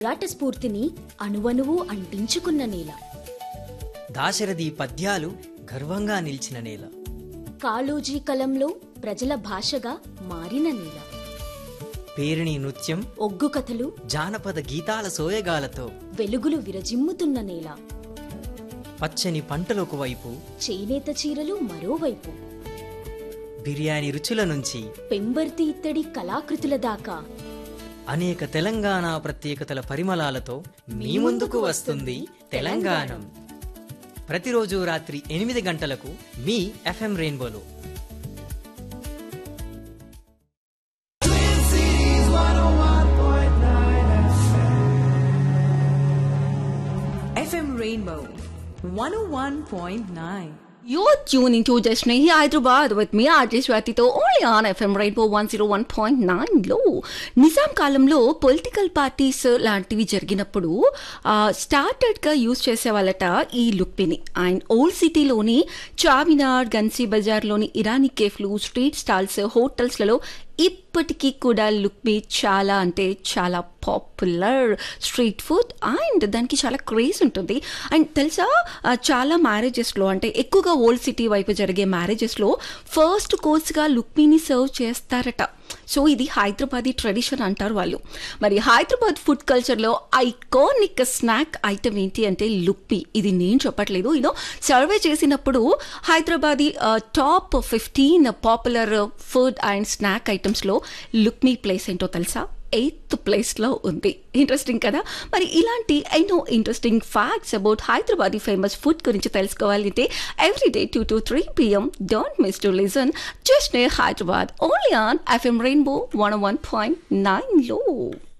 పోరాట స్ఫూర్తిని అణువణువు అంటించుకున్న నేల దాశరథి పద్యాలు గర్వంగా నిలిచిన నేల కాళోజీ కలంలో ప్రజల భాషగా మారిన నేల పేరిణి నృత్యం ఒగ్గు కథలు జానపద గీతాల సోయగాలతో వెలుగులు విరజిమ్ముతున్న నేల పచ్చని పంటలకు వైపు చేనేత చీరలు మరోవైపు బిర్యానీ రుచుల నుంచి పెంబర్తి ఇత్తడి కళాకృతుల దాకా అనేక తెలంగాణ ప్రత్యేకతల పరిమళాలతో మీ ముందుకు వస్తుంది తెలంగాణం ప్రతిరోజు రాత్రి ఎనిమిది గంటలకు మీ ఎఫ్ఎం రెయిన్బోలో FM Rainbow 101.9. You're tuning to Destiny Hyderabad with me, RJ Swatito, only on FM Rainbow 101.9 లో నిజాం కాలంలో పొలిటికల్ పార్టీస్ లాంటివి జరిగినప్పుడు స్టార్టెడ్గా యూజ్ చేసేవాళ్ళట ఈ లుక్పిని అండ్ ఓల్డ్ సిటీలోని చామినార్ గన్సీ బజార్లోని ఇరానీ కేఫ్లు స్ట్రీట్ స్టాల్స్ హోటల్స్లలో ఇప్పటికీ కూడా లుక్బి చాలా అంటే చాలా పాపులర్ స్ట్రీట్ ఫుడ్ అండ్ దానికి చాలా క్రేజ్ ఉంటుంది అండ్ తెలుసా ఆ, చాలా మ్యారేజెస్లో అంటే ఎక్కువగా ఓల్డ్ సిటీ వైపు జరిగే మ్యారేజెస్లో ఫస్ట్ కోర్స్గా లుక్మిని సర్వ్ చేస్తారట సో ఇది హైదరాబాదీ ట్రెడిషన్ అంటారు వాళ్ళు మరి హైదరాబాద్ ఫుడ్ కల్చర్లో ఐకానిక్ స్నాక్ ఐటమ్ ఏంటి అంటే లుక్పి ఇది నేను చెప్పట్లేదు ఇదో సర్వే చేసినప్పుడు Hyderabadi top fifteen popular food and snack ఐటమ్స్లో లుక్మీ ప్లేస్ ఏంటో తెలుసా ఎయిత్ ప్లేస్లో ఉంది ఇంట్రెస్టింగ్ కదా మరి ఇలాంటి ఎన్నో interesting facts about Hyderabadi famous food గురించి తెలుసుకోవాలంటే every day two to three PM don't miss to listen just నే Hyderabad only on FM rainbow one one point నైన్లో